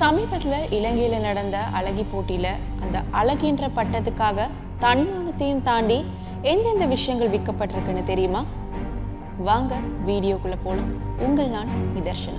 சமீபத்தில் இலங்கையில் நடந்த அழகி போட்டியில் அந்த அழகின்ற பட்டத்துக்காக தன்மானத்தையும் தாண்டி எந்தெந்த விஷயங்கள் விற்கப்பட்டிருக்குன்னு தெரியுமா வாங்க வீடியோக்குள்ள போலாம் உங்கள் நான் நிதர்ஷனா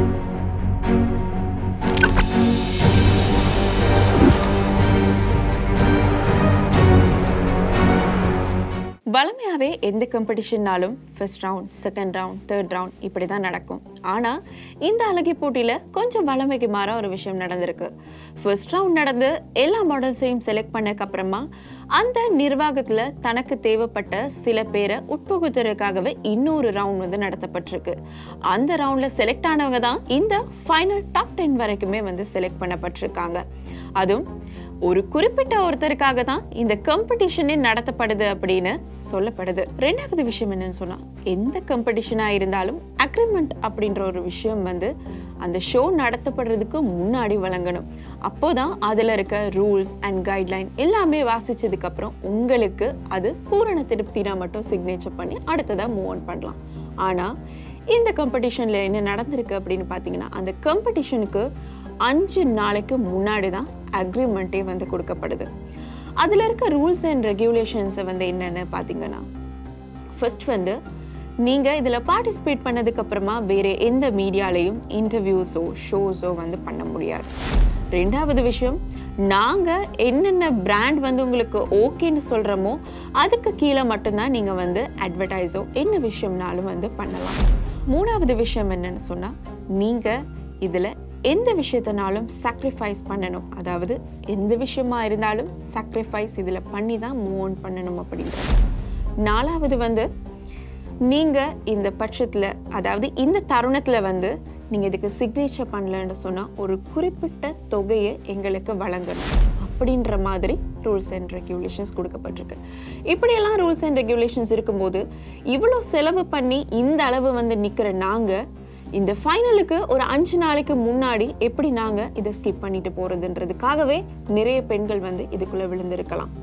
வளமையாகவே எந்த காம்படிஷன்னாலும் first round second round third round இப்படி தான் நடக்கும் ஆனால் இந்த அழகி போட்டியில் கொஞ்சம் வளமைக்கு மாற ஒரு விஷயம் நடந்திருக்கு ஃபர்ஸ்ட் ரவுண்ட் நடந்து எல்லா மாடல்ஸையும் செலக்ட் பண்ணக்கப்புறமா அந்த நிர்வாகத்தில் தனக்கு தேவைப்பட்ட சில பேரை உட்புகுத்துறதுக்காகவே இன்னொரு ரவுண்ட் வந்து நடத்தப்பட்டிருக்கு அந்த ரவுண்டில் செலக்ட் ஆனவங்க தான் இந்த ஃபைனல் டாப் டென் வரைக்குமே வந்து செலக்ட் பண்ணப்பட்டிருக்காங்க அதுவும் ஒரு குறிப்பிட்ட ஒருத்தருக்காக தான் இந்த காம்படிஷனே நடத்தப்படுது அப்படின்னு சொல்லப்படுது ரெண்டாவது விஷயம் என்னன்னு சொன்னா எந்த காம்படிஷனா இருந்தாலும் அக்ரிமெண்ட் அப்படின்ற ஒரு விஷயம் வந்து அந்த ஷோ நடத்தப்படுறதுக்கு முன்னாடி வழங்கணும் அப்போதான் அதுல இருக்க ரூல்ஸ் அண்ட் கைட்லைன் எல்லாமே வாசிச்சதுக்கு அப்புறம் உங்களுக்கு அது பூரண திருப்தினா மட்டும் சிக்னேச்சர் பண்ணி அடுத்ததா மூவ் ஆன் பண்ணலாம் ஆனா இந்த காம்படிஷன்ல என்ன நடந்திருக்கு அப்படின்னு பார்த்தீங்கன்னா அந்த காம்படிஷனுக்கு அஞ்சு நாளைக்கு முன்னாடி தான் அக்ரிமெண்ட்டே வந்து கொடுக்கப்படுது அதில் இருக்க ரூல்ஸ் அண்ட் ரெகுலேஷன்ஸை வந்து என்னென்னு பார்த்தீங்கன்னா ஃபர்ஸ்ட் வந்து நீங்கள் இதில் பார்ட்டிசிபேட் பண்ணதுக்கு அப்புறமா வேறு எந்த மீடியாலையும் இன்டர்வியூஸோ ஷோஸோ வந்து பண்ண முடியாது ரெண்டாவது விஷயம் நாங்கள் என்னென்ன பிராண்ட் வந்து உங்களுக்கு ஓகேன்னு சொல்கிறோமோ அதுக்கு கீழே மட்டும்தான் நீங்கள் வந்து அட்வர்டைஸோ என்ன விஷயம்னாலும் வந்து பண்ணலாம் மூணாவது விஷயம் என்னன்னு சொன்னால் நீங்கள் இதில் எந்த விஷயத்தினாலும் சாக்ரிஃபைஸ் பண்ணணும் அதாவது எந்த விஷயமா இருந்தாலும் சாக்ரிஃபைஸ் இதில் பண்ணி தான் மூவ் ஆன் பண்ணணும் அப்படின்றது நாலாவது வந்து நீங்கள் இந்த பட்சத்தில் அதாவது இந்த தருணத்தில் வந்து நீங்கள் இதுக்கு சிக்னேச்சர் பண்ணலன்னு சொன்னால் ஒரு குறிப்பிட்ட தொகையை எங்களுக்கு வழங்கணும் அப்படின்ற மாதிரி ரூல்ஸ் அண்ட் ரெகுலேஷன்ஸ் கொடுக்கப்பட்டிருக்கு இப்படியெல்லாம் ரூல்ஸ் அண்ட் ரெகுலேஷன்ஸ் இருக்கும்போது இவ்வளோ செலவு பண்ணி இந்த அளவு வந்து நிற்கிற நாங்கள் இந்த ஃபைனலுக்கு ஒரு அஞ்சு நாளைக்கு முன்னாடி எப்படி நாங்கள் இதை ஸ்கிப் பண்ணிட்டு போகிறதுன்றதுக்காகவே நிறைய பெண்கள் வந்து இதுக்குள்ளே விழுந்திருக்கலாம்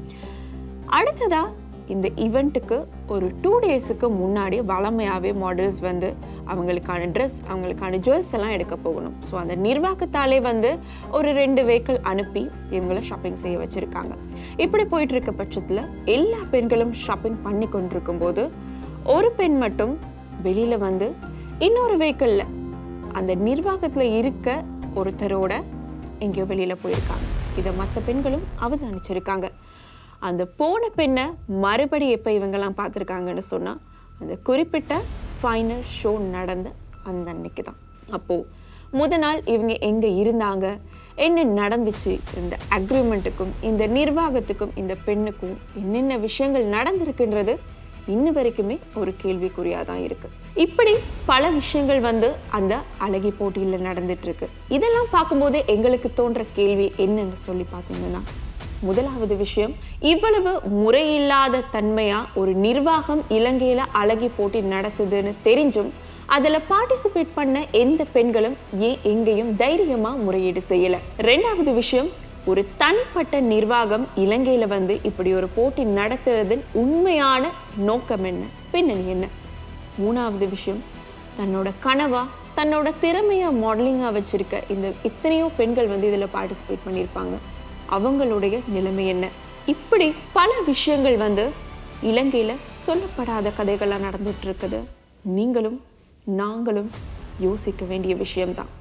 அடுத்ததா இந்த ஈவெண்ட்டுக்கு ஒரு டூ டேஸுக்கு முன்னாடி வளமையாகவே மாடல்ஸ் வந்து அவங்களுக்கான ட்ரெஸ் அவங்களுக்கான ஜுவல்ஸ் எல்லாம் எடுக்க போகணும் ஸோ அந்த நிர்வாகத்தாலே வந்து ஒரு ரெண்டு வெஹிக்கிள் அனுப்பி இவங்களை ஷாப்பிங் செய்ய வச்சுருக்காங்க இப்படி போயிட்டு இருக்க பட்சத்தில் எல்லா பெண்களும் ஷாப்பிங் பண்ணி கொண்டிருக்கும் போது ஒரு பெண் மட்டும் வெளியில் வந்து இன்னொரு வெஹிக்கிளில் அந்த நிர்வாகத்தில் இருக்க ஒருத்தரோட எங்கேயோ வெளியில் போயிருக்காங்க இதை மற்ற பெண்களும் அவதானிச்சிருக்காங்க அந்த போன பெண்ணை மறுபடி எப்போ இவங்கெல்லாம் பார்த்துருக்காங்கன்னு சொன்னால் அந்த குறிப்பிட்ட ஃபைனல் ஷோ நடந்த அந்த அன்னைக்கு தான் அப்போது முத நாள் இவங்க எங்கே இருந்தாங்க என்ன நடந்துச்சு இந்த அக்ரிமெண்ட்டுக்கும் இந்த நிர்வாகத்துக்கும் இந்த பெண்ணுக்கும் என்னென்ன விஷயங்கள் நடந்திருக்குன்றது இன்ன வரைக்குமே ஒரு கேள்விக்குறியாக தான் இருக்கு இப்படி பல விஷயங்கள் வந்து அந்த அழகி போட்டியில் நடந்துட்டு இருக்கு இதெல்லாம் பார்க்கும்போது எங்களுக்கு தோன்ற கேள்வி என்னன்னு சொல்லி பார்த்தீங்கன்னா முதலாவது விஷயம் இவ்வளவு முறையில்லாத தன்மையா ஒரு நிர்வாகம் இலங்கையில அழகி போட்டி நடத்துதுன்னு தெரிஞ்சும் அதுல பார்ட்டிசிபேட் பண்ண எந்த பெண்களும் ஏன் எங்கேயும் தைரியமா முறையீடு செய்யல ரெண்டாவது விஷயம் ஒரு தனிப்பட்ட நிர்வாகம் இலங்கையில வந்து இப்படி ஒரு போட்டி நடத்துறதன் உண்மையான நோக்கம் என்ன பின்னணி என்ன மூணாவது விஷயம் தன்னோட கனவா தன்னோட திறமையை மாடலிங்காக வச்சிருக்க இந்த எத்தனையோ பெண்கள் வந்து இதில் பார்ட்டிசிபேட் பண்ணியிருப்பாங்க அவங்களுடைய நிலைமை என்ன இப்படி பல விஷயங்கள் வந்து இலங்கையில் சொல்லப்படாத கதைகளாக நடந்துட்டு இருக்குது நீங்களும் நாங்களும் யோசிக்க வேண்டிய விஷயம்தான்